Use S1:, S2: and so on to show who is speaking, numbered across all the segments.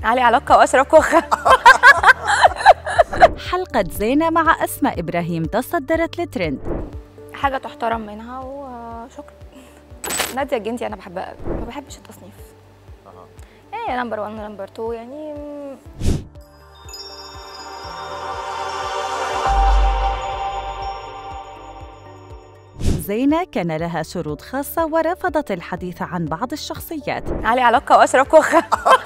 S1: علي علاقة وأشرب كوخة
S2: حلقة زينة مع أسماء إبراهيم تصدرت لترند
S1: حاجة تحترم منها وشكرا نادية الجندي أنا بحبها قوي ما بحبش التصنيف يعني نمبر 1 نمبر 2 يعني
S2: زينة كان لها شروط خاصة ورفضت الحديث عن بعض الشخصيات
S1: علي علاقة وأشرب كوخة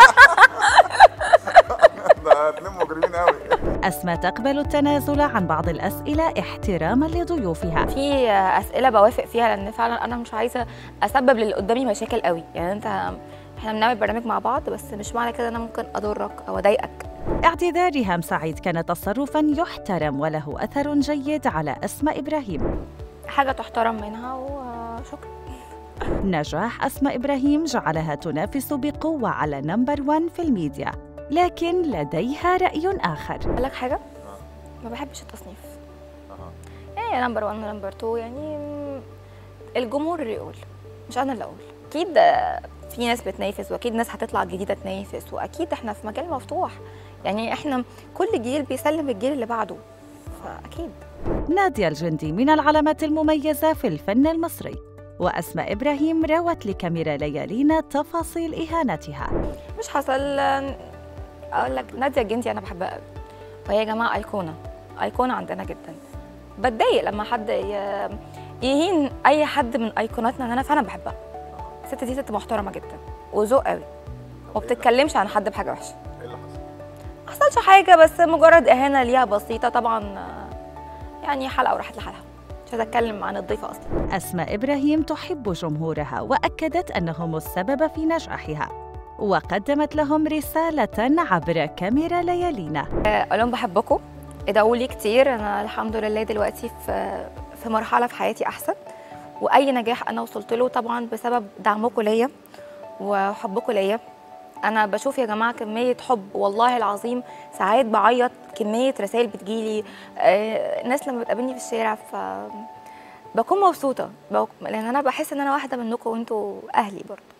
S3: ده اتنين مجرمين قوي
S2: أسماء تقبل التنازل عن بعض الأسئلة احتراما لضيوفها
S1: في أسئلة بوافق فيها لأن فعلا أنا مش عايزة أسبب للي قدامي مشاكل قوي يعني أنت احنا بنعمل برنامج مع بعض بس مش معنى كده أنا ممكن أضرك أو أضايقك
S2: اعتذار ريهام سعيد كان تصرفا يحترم وله أثر جيد على أسماء إبراهيم
S1: حاجة تحترم منها وشكرا
S2: نجاح أسماء إبراهيم جعلها تنافس بقوة على نمبر 1 في الميديا لكن لديها رأي آخر
S1: أقول لك حاجة ما بحبش التصنيف يعني نمبر 1 نمبر 2 يعني الجمهور اللي يقول مش أنا اللي أقول أكيد في ناس بتنافس وأكيد ناس هتطلع جديدة تنافس وأكيد إحنا في مجال مفتوح يعني إحنا كل جيل بيسلم الجيل اللي بعده فأكيد
S2: نادية الجندي من العلامات المميزة في الفن المصري وأسماء إبراهيم روت لكاميرا ليالينا تفاصيل إهانتها
S1: مش حصل اقول لك ناديه الجندي انا بحبها قوي وهي يا جماعه ايقونه ايقونه عندنا جدا بتضايق لما حد ي- يهين اي حد من ايقوناتنا ان انا فعلا بحبها الست دي ست محترمه جدا وذوق قوي وما بتتكلمش عن حد بحاجه وحشه
S3: ايه اللي حصل؟
S1: ما حصلش حاجه بس مجرد اهانه ليها بسيطه طبعا آه، يعني حلقه وراحت لحالها مش عايزه اتكلم عن الضيفه اصلا
S2: أسماء إبراهيم تحب جمهورها وأكدت أنهم السبب في نجاحها وقدمت لهم رسالة عبر كاميرا ليالينا
S1: اقول لهم بحبكم ادعوا لي كتير انا الحمد لله دلوقتي في في مرحله في حياتي احسن واي نجاح انا وصلت له طبعا بسبب دعمكم ليا وحبكم ليا انا بشوف يا جماعه كميه حب والله العظيم ساعات بعيط كميه رسائل بتجيلي آه، الناس لما بتقابلني في الشارع ف بكون مبسوطه بك- لان انا بحس ان انا واحده منكم وانتوا اهلي برضه